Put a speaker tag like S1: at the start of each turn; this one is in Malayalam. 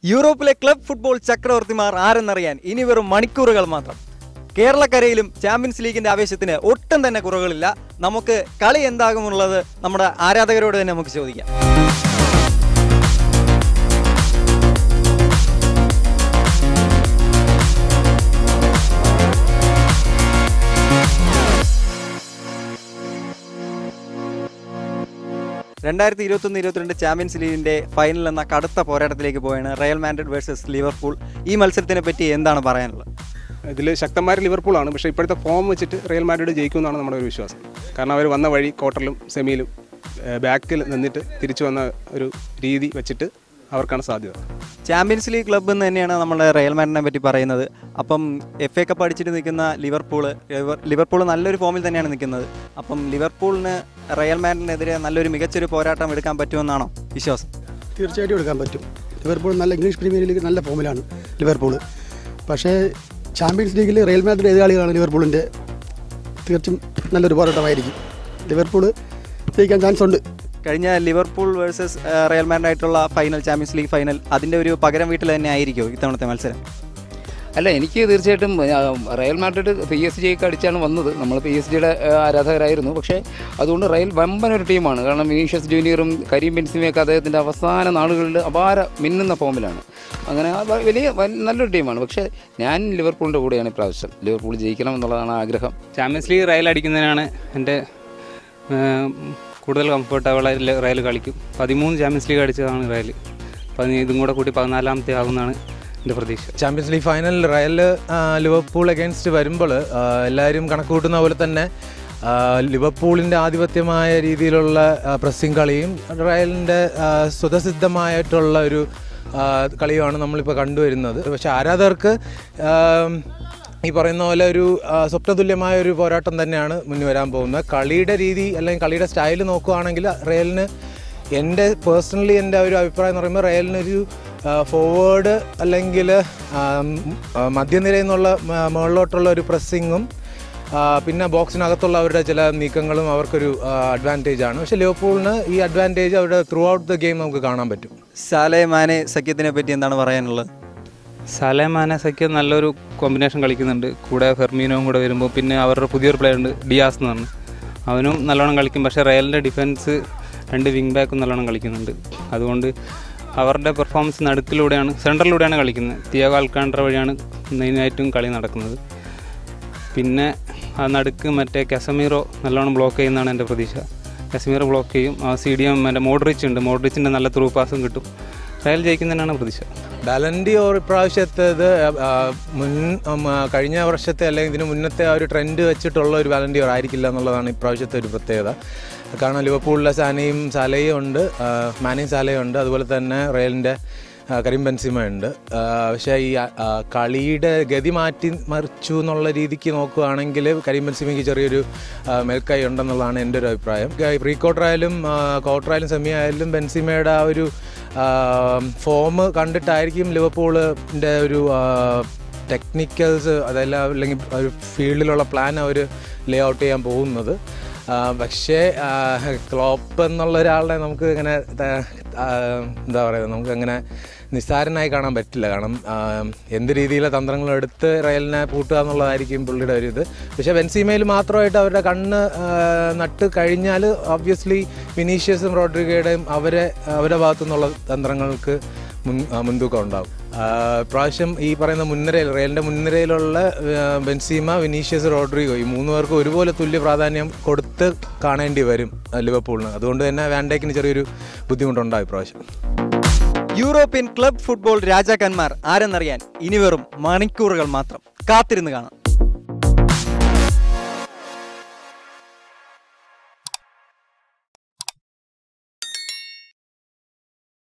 S1: യൂറോപ്പിലെ ക്ലബ് ഫുട്ബോൾ ചക്രവർത്തിമാർ ആരെന്നറിയാൻ ഇനി വെറും മണിക്കൂറുകൾ മാത്രം കേരളക്കരയിലും ചാമ്പ്യൻസ് ലീഗിന്റെ ആവേശത്തിന് ഒട്ടും തന്നെ കുറവുകളില്ല നമുക്ക് കളി എന്താകുമുള്ളത് നമ്മുടെ ആരാധകരോട് തന്നെ നമുക്ക് ചോദിക്കാം രണ്ടായിരത്തി ഇരുപത്തൊന്ന് ഇരുപത്തിരണ്ട് ചാമ്പ്യൻസ് ലീഗിന്റെ ഫൈനൽ എന്ന കടുത്ത പോരാട്ടത്തിലേക്ക് പോയാണ് റയൽ മാൻഡ്രിഡ് വേഴ്സസ് ലിവർപൂൾ ഈ മത്സരത്തിനെ പറ്റി എന്താണ് പറയാനുള്ളത്
S2: ഇതിൽ ശക്തന്മാർ ലിവർപൂളാണ് പക്ഷേ ഇപ്പോഴത്തെ ഫോം വെച്ചിട്ട് റിയൽ മാഡ്രിഡ് ജയിക്കുമെന്നാണ് നമ്മുടെ ഒരു വിശ്വാസം കാരണം അവർ വന്ന വഴി ക്വാർട്ടറിലും സെമിയിലും ബാക്കിൽ നിന്നിട്ട് തിരിച്ചു വന്ന ഒരു രീതി വെച്ചിട്ട് അവർക്കാണ് സാധ്യത
S1: ചാമ്പ്യൻസ് ലീഗ് ക്ലബ്ബ് എന്ന് തന്നെയാണ് നമ്മുടെ റയൽ മാൻഡിനെ പറ്റി പറയുന്നത് അപ്പം എഫ് എ കപ്പ് അടിച്ചിട്ട് നിൽക്കുന്ന ലിവർപൂൾ ലിവർപൂൾ നല്ലൊരു ഫോമിൽ തന്നെയാണ് നിൽക്കുന്നത് അപ്പം ലിവർപൂളിന് റയൽ മാൻഡിനെതിരെ നല്ലൊരു മികച്ചൊരു പോരാട്ടം എടുക്കാൻ പറ്റുമെന്നാണോ വിശ്വാസം
S3: തീർച്ചയായിട്ടും എടുക്കാൻ പറ്റും ലിവർപൂൾ നല്ല ഇംഗ്ലീഷ് പ്രീമിയർ ലീഗ് നല്ല ഫോമിലാണ് ലിവർപൂൾ പക്ഷേ ചാമ്പ്യൻസ് ലീഗിൽ റയൽ മാഡ്രിഡ് എതിരാളികളാണ് ലിവർപൂളിൻ്റെ തീർച്ചും നല്ലൊരു പോരാട്ടമായിരിക്കും ലിവർപൂൾ ജയിക്കാൻ ചാൻസ് ഉണ്ട്
S1: കഴിഞ്ഞ ലിവർപൂൾ വേഴ്സസ് റയൽ മാൻഡ് ആയിട്ടുള്ള ഫൈനൽ ചാമ്പ്യൻസ് ലീഗ് ഫൈനൽ അതിൻ്റെ ഒരു പകരം വീട്ടിൽ തന്നെ ആയിരിക്കുമോ ഇത്തവണത്തെ മത്സരം
S4: അല്ല എനിക്ക് തീർച്ചയായിട്ടും ആ, റയൽ മാഡ്രിഡ് പി എസ് ജിയൊക്കെ അടിച്ചാണ് വന്നത് നമ്മൾ പി എസ് ജിയുടെ ആരാധകരായിരുന്നു പക്ഷേ അതുകൊണ്ട് റയൽ വമ്പൻ ഒരു ടീമാണ് കാരണം വിനീഷ്യസ് ജൂനിയറും കരീം ബെൻസിമയൊക്കെ അദ്ദേഹത്തിൻ്റെ അവസാന നാളുകളിൽ അപാര മിന്നുന്ന ഫോമിലാണ് അങ്ങനെ ആ വ- വലിയ വൽ- നല്ലൊരു ടീമാണ് പക്ഷേ ഞാൻ ലിവർപൂളിൻ്റെ കൂടെയാണ് ഇപ്രാവശ്യം ലിവർപൂൾ ജയിക്കണം എന്നുള്ളതാണ് ആഗ്രഹം
S5: ചാമ്പ്യൻസ് ലീഗ് റയൽ അടിക്കുന്നതിനാണ് എൻ്റെ ഏം, കൂടുതൽ കംഫർട്ടബിൾ റയൽ കളിക്കും പതിമൂന്ന് ചാമ്പ്യൻസ് ലീഗ് അടിച്ചതാണ് റയൽ അപ്പം ഇതും കൂടെ കൂട്ടി പതിനാലാമത്തെ ആകുമെന്നാണ് എൻ്റെ പ്രതീക്ഷ
S6: ചാമ്പ്യൻസ് ലീഗ് ഫൈനലിൽ റയൽ ആ, ലിവർപൂൾ അഗേൻസ്റ്റ് വരുമ്പോൾ എല്ലാവരും കണക്ക് കൂട്ടുന്ന പോലെ തന്നെ ആ, ലിവർപൂളിൻ്റെ ആധിപത്യമായ രീതിയിലുള്ള പ്രസ്സിങ് കളിയും റയലിൻ്റെ ആ, സ്വതസിദ്ധമായിട്ടുള്ള ഒരു ആ, കളിയുമാണ് നമ്മളിപ്പോൾ കണ്ടുവരുന്നത് പക്ഷേ ആരാധകർക്ക് ആം, ഈ പറയുന്ന പോലെ ഒരു ആ, സ്വപ്നതുല്യമായ ഒരു പോരാട്ടം തന്നെയാണ് മുന്നിൽ വരാൻ പോകുന്നത് കളിയുടെ രീതി അല്ലെങ്കിൽ കളിയുടെ സ്റ്റൈൽ നോക്കുകയാണെങ്കിൽ റയലിന് എൻ്റെ പേഴ്സണലി എൻ്റെ ഒരു അഭിപ്രായം എന്ന് പറയുമ്പോൾ റയലിനൊരു ഫോർവേഡ് അല്ലെങ്കിൽ മധ്യനിരയിൽ നിന്നുള്ള മ- മുകളിലോട്ടുള്ള ഒരു പ്രസ്സിങ്ങും പിന്നെ ബോക്സിനകത്തുള്ള അവരുടെ ചില നീക്കങ്ങളും അവർക്കൊരു അഡ്വാൻറ്റേജ് ആണ് പക്ഷേ ലിവർപൂളിന് ഈ അഡ്വാൻറ്റേജ് അവരുടെ ത്രൂ ഔട്ട് ദ ഗെയിം നമുക്ക് കാണാൻ പറ്റും
S1: സാലെ മാനെ സഖ്യത്തിനെ പറ്റി എന്താണ് പറയാനുള്ളത്
S5: സലേ മാനസയ്ക്ക് നല്ലൊരു കോമ്പിനേഷൻ കളിക്കുന്നുണ്ട് കൂടെ ഫെർമീനോയും കൂടെ വരുമ്പോൾ പിന്നെ അവരുടെ പുതിയൊരു പ്ലെയർ ഉണ്ട് ഡിയാസ് എന്ന് പറഞ്ഞു അവനും നല്ലോണം കളിക്കും പക്ഷേ റയലിൻ്റെ ഡിഫൻസ് രണ്ട് വിങ് ബാക്കും നല്ലോണം കളിക്കുന്നുണ്ട് അതുകൊണ്ട് അവരുടെ പെർഫോമൻസ് നടുക്കിലൂടെയാണ് സെൻറ്ററിലൂടെയാണ് കളിക്കുന്നത് തിയാഗോ അൽക്കാണ്ട്ര വഴിയാണ് മെയിനായിട്ടും കളി നടക്കുന്നത് പിന്നെ ആ നടുക്ക് മറ്റേ കസമീറോ നല്ലോണം ബ്ലോക്ക് ചെയ്യുന്നതാണ് എൻ്റെ പ്രതീക്ഷ കസമീറോ ബ്ലോക്ക് ചെയ്യും ആ സി ഡി എം മറ്റേ മോഡ്രിച്ച് ഉണ്ട് മോഡ്രിച്ചിൻ്റെ നല്ല ത്രൂ പാസും കിട്ടും റയൽ ജയിക്കുന്നതിനാണ് പ്രതീക്ഷ
S6: ബാലൻഡി ഓർ ഇപ്രാവശ്യത്തേത് ആ, മുൻ ഉം, ആ, കഴിഞ്ഞ വർഷത്തെ അല്ലെങ്കിൽ ഇതിന് മുന്നത്തെ ആ ഒരു ട്രെൻഡ് വെച്ചിട്ടുള്ള ഒരു ബാലൻഡി ഓർ ആയിരിക്കില്ല എന്നുള്ളതാണ് ഇപ്രാവശ്യത്തെ ഒരു പ്രത്യേകത കാരണം ലിവർപൂളിലെ സാനയും സാലയും ഉണ്ട് ആ, മാനയും സാലയും ഉണ്ട് അതുപോലെ തന്നെ റയലിൻ്റെ ആ, കരീം ബെൻസിമ ഉണ്ട് ആ, പക്ഷേ ഈ ആ, ആ, കളിയുടെ ഗതി മാറ്റി മറിച്ചു എന്നുള്ള രീതിക്ക് നോക്കുകയാണെങ്കിൽ കരീം ബെൻസിമയ്ക്ക് ചെറിയൊരു ആ, മേൽക്കൈ ഉണ്ടെന്നുള്ളതാണ് എൻ്റെ ഒരു അഭിപ്രായം പ്രീ ക്വാർട്ടർ ആയാലും ക്വാർട്ടർ ആയാലും സെമി ആയാലും ബെൻസിമയുടെ ആ ഒരു ഫോം കണ്ടിട്ടായിരിക്കും ലിവർപൂളിൻ്റെ ഒരു ടെക്നിക്കൽസ് അതെല്ലാം അല്ലെങ്കിൽ ഒരു ഫീൽഡിലുള്ള പ്ലാൻ അവർ ലേ ഔട്ട് ചെയ്യാൻ പോകുന്നത് ആ, പക്ഷേ ആ, ക്ലോപ്പ് എന്നുള്ള ഒരാളെ നമുക്ക് ഇങ്ങനെ ത- ആ, എന്താ പറയുക നമുക്ക് അങ്ങനെ നിസ്സാരനായി കാണാൻ പറ്റില്ല കാരണം ആ, എന്ത് രീതിയിലെ തന്ത്രങ്ങൾ എടുത്ത് റയലിനെ പൂട്ടുക എന്നുള്ളതായിരിക്കും പുള്ളിയുടെ ഒരു ഇത് പക്ഷേ ബെൻസീമയിൽ മാത്രമായിട്ട് അവരുടെ കണ്ണ് ആ, നട്ട് കഴിഞ്ഞാൽ ഒബ്വിയസ്ലി വിനീഷ്യസും റോഡ്രിഗയുടെയും അവരെ അവരുടെ ഭാഗത്തു നിന്നുള്ള തന്ത്രങ്ങൾക്ക് മുൻ ആ, മുൻതൂക്കം ഉണ്ടാവും ആ, ഇപ്രാവശ്യം ഈ പറയുന്ന മുൻനിരയിൽ റയലിൻ്റെ മുൻനിരയിലുള്ള ആ, ബെൻസീമ വിനീഷ്യസ് റോഡ്രിഗോ ഈ മൂന്ന് പേർക്ക് ഒരുപോലെ തുല്യ പ്രാധാന്യം കൊടുത്ത് കാണേണ്ടി വരും ആ, ലിവർപൂളിന് അതുകൊണ്ട് തന്നെ വാൻഡേക്കിന് ചെറിയൊരു ബുദ്ധിമുട്ടുണ്ടാവും ഇപ്രാവശ്യം
S1: യൂറോപ്യൻ ക്ലബ് ഫുട്ബോൾ രാജാക്കന്മാർ ആരെന്നറിയാൻ ഇനി വെറും മണിക്കൂറുകൾ മാത്രം കാത്തിരുന്ന് കാണാം